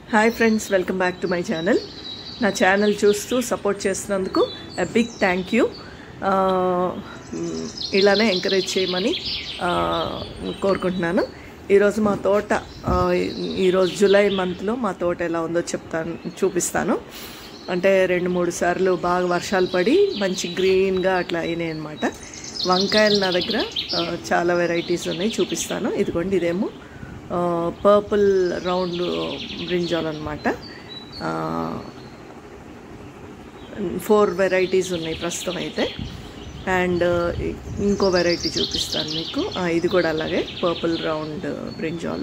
hi friends welcome back to my channel నా channel చూస్తూ support చేస్తున్నందుకు ఎ బిగ్ థ్యాంక్ యూ ఇలానే encourage చేయమని ఆ, కోరుకుంటున్నాను ఈరోజు మా తోట ఆ, ఈరోజు జూలై మంత్లో మా తోట ఎలా ఉందో చెప్తాను చూపిస్తాను అంటే రెండు మూడు సార్లు బాగా వర్షాలు పడి మంచి గ్రీన్గా అట్లా అయినాయి అనమాట వంకాయలు నా దగ్గర ఆ, చాలా వెరైటీస్ ఉన్నాయి చూపిస్తాను ఇదిగోండి ఇదేమో పర్పుల్ రౌండ్ బ్రింజాల్ అనమాట ఫోర్ వెరైటీస్ ఉన్నాయి ప్రస్తుతం అయితే అండ్ ఇంకో వెరైటీ చూపిస్తాను మీకు ఆ, ఇది కూడా అలాగే పర్పుల్ రౌండ్ బ్రింజాల్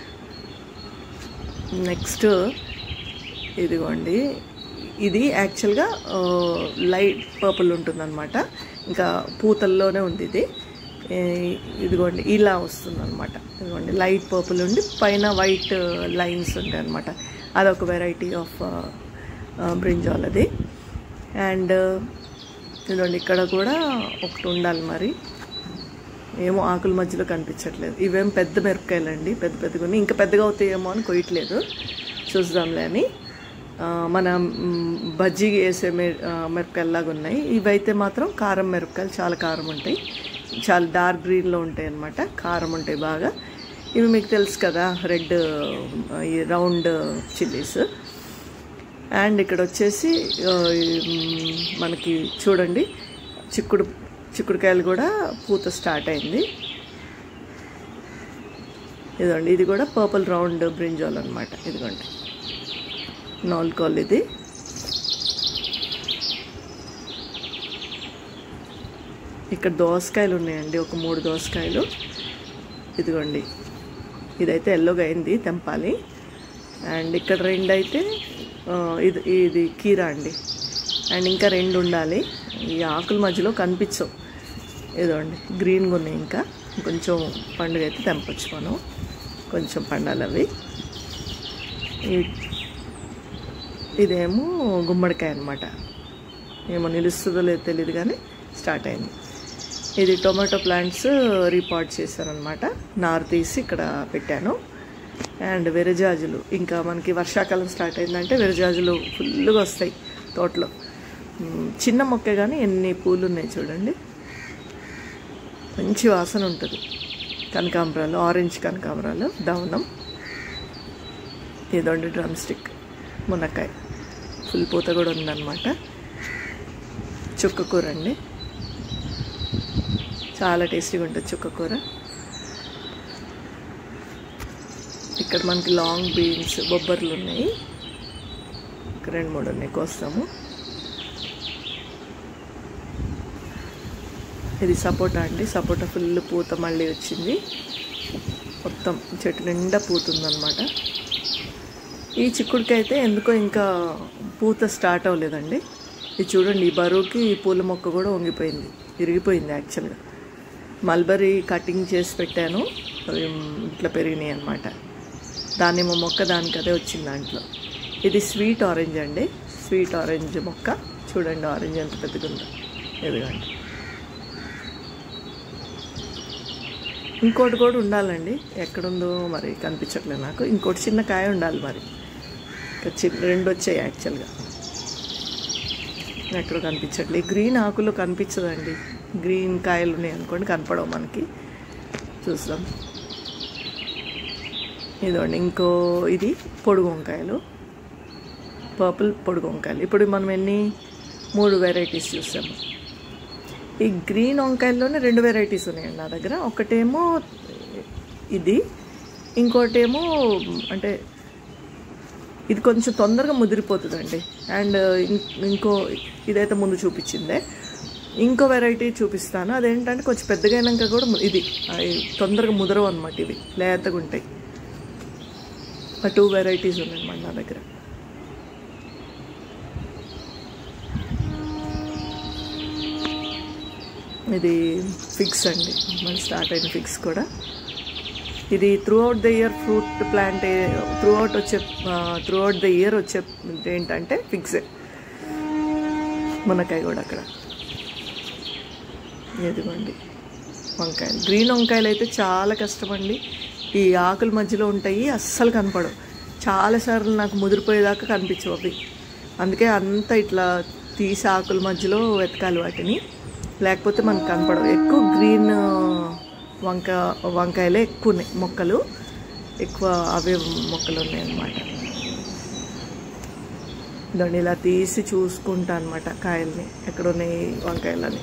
నెక్స్ట్ ఇదిగోండి ఇది యాక్చువల్గా లైట్ పర్పుల్ ఉంటుందన్నమాట ఇంకా పూతల్లోనే ఉంది ఇది ఏ, ఇదిగోండి ఇలా వస్తుంది అనమాట ఇదిగోండి లైట్ పర్పుల్ ఉండి పైన వైట్ లైన్స్ ఉంటాయి అనమాట అదొక వెరైటీ ఆఫ్ బ్రింజాల్ అది అండ్ ఇదిగోండి ఇక్కడ కూడా ఒకటి ఉండాలి మరి ఏమో ఆకుల మధ్యలో కనిపించట్లేదు ఇవేం పెద్ద మిరపకాయలు అండి పెద్ద పెద్దగా ఉన్నాయి ఇంకా పెద్దగా అవుతాయేమో అని కొయ్యట్లేదు చూద్దాంలే అని ఆ, మన మ్, బజ్జీ వేసే మిర మిరపకాయలాగా ఉన్నాయి ఇవైతే మాత్రం కారం మిరపకాయలు చాలా కారం ఉంటాయి చాలా డార్క్ గ్రీన్లో ఉంటాయి అన్నమాట కారం ఉంటాయి బాగా ఇవి మీకు తెలుసు కదా రెడ్ ఈ రౌండ్ చిల్లీస్ అండ్ ఇక్కడ వచ్చేసి ఆ, ఈ, మ్, మనకి చూడండి చిక్కుడు చిక్కుడుకాయలు కూడా పూత స్టార్ట్ అయింది ఇదిగోండి ఇది కూడా పర్పుల్ రౌండ్ బ్రింజాల్ అనమాట ఇదిగోండి నాల్కోల్ ఇది ఇక్కడ దోసకాయలు ఉన్నాయండి ఒక మూడు దోసకాయలు ఇదిగోండి ఇదైతే ఎల్లోగా అయింది తెంపాలి అండ్ ఇక్కడ రెండు అయితే ఆ, ఇది ఇది కీరా అండి అండ్ ఇంకా రెండు ఉండాలి ఈ ఆకుల మధ్యలో కనిపించవు ఇదిగోండి గ్రీన్గా ఉన్నాయి ఇంకా కొంచెం పండుగ అయితే తెంపొచ్చు మనం కొంచెం పండాలి అవి ఈ- ఇదేమో గుమ్మడికాయ అనమాట ఏమో నిలుస్తుందో లేదో తెలియదు కానీ స్టార్ట్ అయింది ఇది టొమాటో ప్లాంట్స్ రీపాట్ చేశానమాట నారు తీసి ఇక్కడ పెట్టాను అండ్ విరజాజులు ఇంకా మనకి వర్షాకాలం స్టార్ట్ అయిందంటే విరజాజులు ఫుల్గా వస్తాయి తోటలో మ్, చిన్న మొక్కే కానీ ఎన్ని పూలు ఉన్నాయి చూడండి మంచి వాసన ఉంటుంది కనకాంబరాలు ఆరెంజ్ కనకాంబరాలు దవనం ఇదొండి డ్రమ్ స్టిక్ మునక్కాయ ఫుల్ పూత కూడా ఉందన్నమాట చుక్క కూర అండి చాలా టేస్టీగా ఉంటుంది చుక్క కూర ఇక్కడ మనకి లాంగ్ బీన్స్ బొబ్బర్లు ఉన్నాయి ఇక్కడ రెండు మూడు ఉన్నాయి కోస్తాము ఇది సపోటా అండి సపోటా ఫుల్ పూత మళ్ళీ వచ్చింది మొత్తం చెట్టు నిండా పూత ఉందన్నమాట ఈ చిక్కుడికాయ అయితే ఎందుకో ఇంకా పూత స్టార్ట్ అవ్వలేదండి ఇది చూడండి ఈ బరువుకి ఈ పూల మొక్క కూడా వంగిపోయింది ఇరిగిపోయింది యాక్చువల్గా మల్బరీ కటింగ్ చేసి పెట్టాను అవి ఇట్లా పెరిగినాయి అనమాట దానిమ్మ మొక్క దానికి అదే వచ్చింది దాంట్లో ఇది స్వీట్ ఆరెంజ్ అండి స్వీట్ ఆరెంజ్ మొక్క చూడండి ఆరెంజ్ ఎంత పెద్దగా ఉందో ఎదుగండి ఇంకోటి కూడా ఉండాలండి ఎక్కడుందో మరి కనిపించట్లేదు నాకు ఇంకోటి చిన్న కాయ ఉండాలి మరి ఇంకా చిన్న రెండు వచ్చాయి యాక్చువల్గా ఎక్కడ కనిపించట్లేదు గ్రీన్ ఆకులు కనిపించదండి గ్రీన్ కాయలు ఉన్నాయి అనుకోండి కనపడవు మనకి చూద్దాం ఇదండి ఇంకో ఇది పొడుగు వంకాయలు పర్పుల్ పొడుగు వంకాయలు ఇప్పుడు మనం ఎన్ని మూడు వెరైటీస్ చూసాము ఈ గ్రీన్ వంకాయల్లోనే రెండు వెరైటీస్ ఉన్నాయండి నా దగ్గర ఒకటేమో ఇది ఇంకోటేమో అంటే ఇది కొంచెం తొందరగా ముదిరిపోతుందండి అండ్ ఇం- ఇంకో ఇదైతే ముందు చూపించిందే ఇంకో వెరైటీ చూపిస్తాను అదేంటంటే కొంచెం పెద్దగా అయినాక కూడా ము- ఇది అవి తొందరగా ముదరవు అనమాట ఇవి లేతగా ఉంటాయి ఆ టూ వెరైటీస్ ఉన్నాయన్నమాట నా దగ్గర ఇది ఫిక్స్ అండి మళ్ళీ స్టార్ట్ అయిన ఫిక్స్ కూడా ఇది throughout the year fruit plant throughout వచ్చే త్రూ అవుట్ ద ఇయర్ వచ్చే ఏంటంటే ఫిక్సే మునక్కాయ కూడా అక్కడ ఇదిగోండి వంకాయలు గ్రీన్ వంకాయలు అయితే చాలా కష్టం అండి ఈ ఆకుల మధ్యలో ఉంటాయి అస్సలు కనపడవు చాలాసార్లు నాకు ముదిరిపోయేదాకా కనిపించవు అవి అందుకే అంతా ఇట్లా తీసి ఆకుల మధ్యలో వెతకాలి వాటిని లేకపోతే మనకు కనపడవు ఎక్కువ గ్రీన్ వంక వంకాయలే ఎక్కువ ఉన్నాయి మొక్కలు ఎక్కువ అవే మొక్కలు ఉన్నాయి అన్నమాట దాన్ని ఇలా తీసి చూసుకుంటా అనమాట కాయల్ని ఎక్కడ ఉన్నాయి వంకాయలని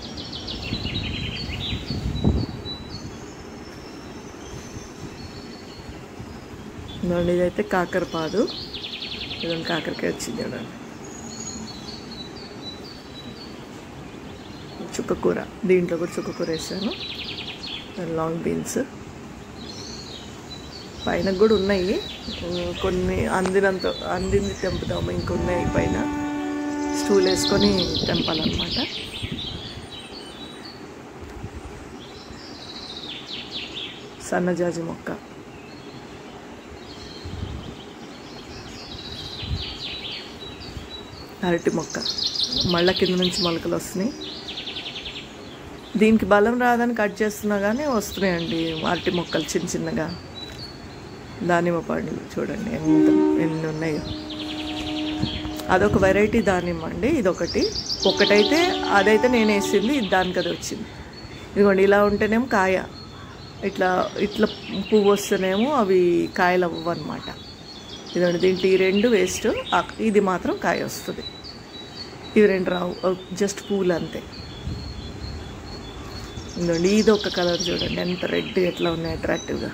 ఇదండి ఇదైతే కాకరపాదు ఇదండి కాకరకాయ వచ్చింది చూడండి చుక్కకూర దీంట్లో కూడా చుక్కకూర వేసాను లాంగ్ బీన్స్ పైన కూడా ఉన్నాయి ఉమ్, కొన్ని అందినంత అందింది తెంపుదాము ఇంకొన్నాయి పైన స్టూల్ వేసుకొని తెంపాలన్నమాట సన్నజాజి మొక్క అరటి మొక్క మళ్ళా కింద నుంచి మొలకలు వస్తున్నాయి దీనికి బలం రాదని కట్ చేస్తున్నా కానీ వస్తున్నాయండి అరటి మొక్కలు చిన్న చిన్నగా దానిమ్మ పండ్లు చూడండి ఎంత ఎన్ని ఉన్నాయో అదొక వెరైటీ దానిమ్మ అండి ఇదొకటి ఒకటైతే అదైతే నేను వేసింది ఇది దానికి అది వచ్చింది ఇదిగోండి ఇలా ఉంటేనేమో కాయ ఇట్లా ఇట్లా పువ్వు వస్తేనేమో అవి కాయలు అవ్వవు అనమాట ఇదండి దీంట్లో ఈ రెండు వేస్ట్ ఇది మాత్రం కాయ వస్తుంది ఇవి రెండు రావు జస్ట్ పూలు అంతే ఇదండి ఇది ఒక కలర్ చూడండి ఎంత రెడ్ ఎట్లా ఉన్నాయి అట్రాక్టివ్గా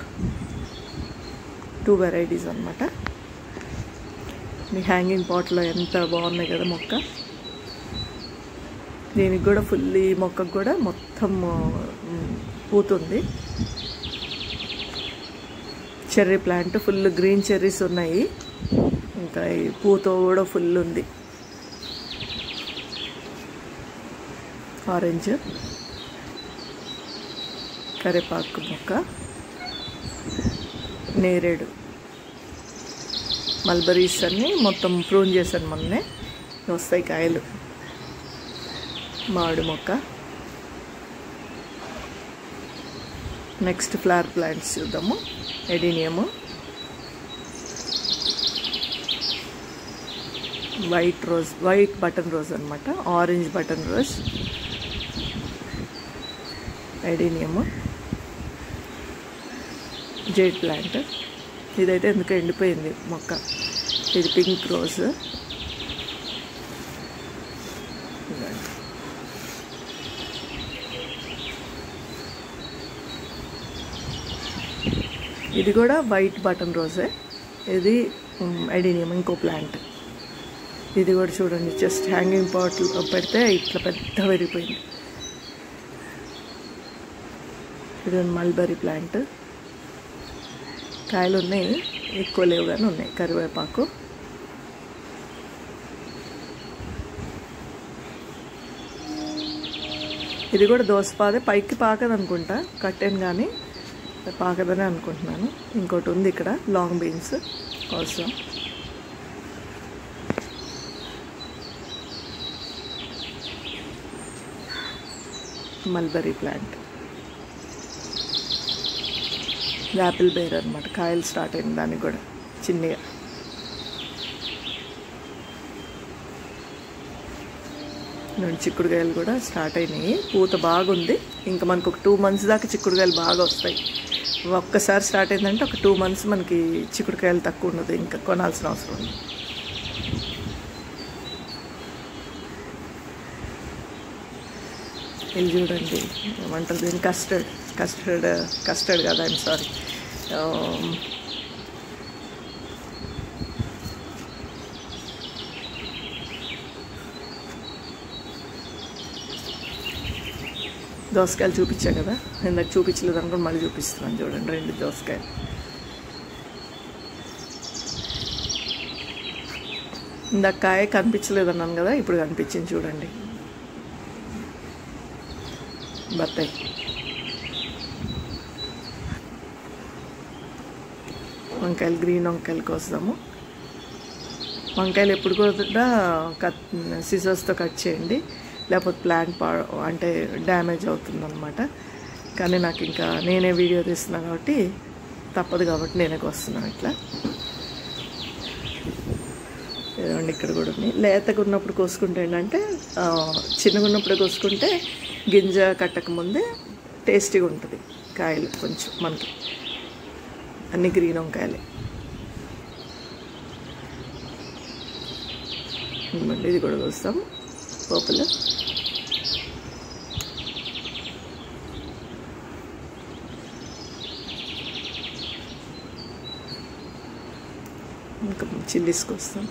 టూ వెరైటీస్ అనమాట మీ హ్యాంగింగ్ పాట్లో ఎంత బాగున్నాయి కదా మొక్క దీనికి కూడా ఫుల్ ఈ మొక్కకు కూడా మొత్తం మ్, పూతుంది cherry plant full green cherries ఉన్నాయి ఇంకా ఈ పూత కూడా ఫుల్ ఉంది ఆరెంజ్ కరివేపాకు మొక్క నేరేడు మల్బరీస్ అన్ని మొత్తం ప్రూన్ చేశాను మొన్నే వస్తాయి కాయలు మామిడి మొక్క నెక్స్ట్ ఫ్లవర్ ప్లాంట్స్ చూద్దాము adenium white rose white button rose అనమాట orange button rose adenium jade plant ఇదైతే ఎందుకు ఎండిపోయింది మొక్క ఇది పింక్ రోజ్ ఇది కూడా వైట్ బటన్ రోజే ఇది ఎడీనియం ఇంకో ప్లాంట్ ఇది కూడా చూడండి జస్ట్ హ్యాంగింగ్ పాట్ పెడితే ఇట్లా పెద్ద పెరిగిపోయింది ఇది మల్బరీ ప్లాంట్ కాయలు ఉన్నాయి ఎక్కువ లేవు కానీ ఉన్నాయి కరివేపాకు ఇది కూడా దోసపాదే పైకి పాకదు అనుకుంటా కట్టాను కానీ పాకదని అనుకుంటున్నాను ఇంకోటి ఉంది ఇక్కడ long beans also mulberry plant apple ber అనమాట కాయలు స్టార్ట్ అయింది దానికి కూడా చిన్నగా రెండు చిక్కుడుకాయలు కూడా స్టార్ట్ అయినాయి పూత బాగుంది ఇంకా మనకు ఒక టూ మంత్స్ దాకా చిక్కుడుకాయలు బాగా వస్తాయి ఒక్కసారి స్టార్ట్ అయిందంటే ఒక టూ మంత్స్ మనకి చిక్కుడుకాయలు తక్కువ ఉండదు ఇంకా కొనాల్సిన అవసరం ఉంది ఇది చూడండి ఏమంటారు దీన్ని కస్టర్డ్ కస్టర్డ్ కస్టర్డ్ కదా ఐమ్ సారీ దోసకాయలు చూపించా కదా ఇందాక చూపించలేదు అనుకోండి మళ్ళీ చూపిస్తున్నాను చూడండి రెండు దోసకాయలు ఇందాక కాయ కనిపించలేదు అన్నాను కదా ఇప్పుడు కనిపించింది చూడండి బత్తాయి వంకాయలు గ్రీన్ వంకాయలు కోస్తాము వంకాయలు ఎప్పుడు కూడా కట్ సిజర్స్తో కట్ చేయండి లేకపోతే ప్లాంట్ పా అంటే డ్యామేజ్ అవుతుందన్నమాట కానీ నాకు ఇంకా నేనే వీడియో తీస్తున్నాను కాబట్టి తప్పదు కాబట్టి నేనే వస్తున్నాను ఇట్లా ఇదిగోండి ఇక్కడ కూడా ఉన్నాయి లేతగా ఉన్నప్పుడు కోసుకుంటే ఏంటంటే ఆ, చిన్నగా ఉన్నప్పుడు కోసుకుంటే గింజ కట్టక ముందే టేస్టీగా ఉంటుంది కాయలు కొంచెం మనకి అన్ని గ్రీన్ వంకాయలే ఇదిగోండి, ఇది కూడా కోస్తాం పోపులు ఇంకా చిల్లీస్ కోస్తాం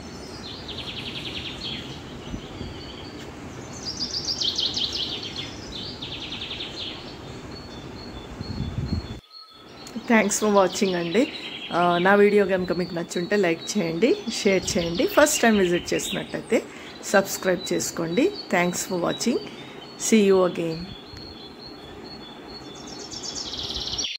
థ్యాంక్స్ ఫర్ వాచింగ్ అండి ఆ, నా వీడియో కనుక మీకు నచ్చుంటే లైక్ చేయండి షేర్ చేయండి ఫస్ట్ టైం విజిట్ చేసినట్టయితే సబ్స్క్రైబ్ చేసుకోండి thanks for watching see you again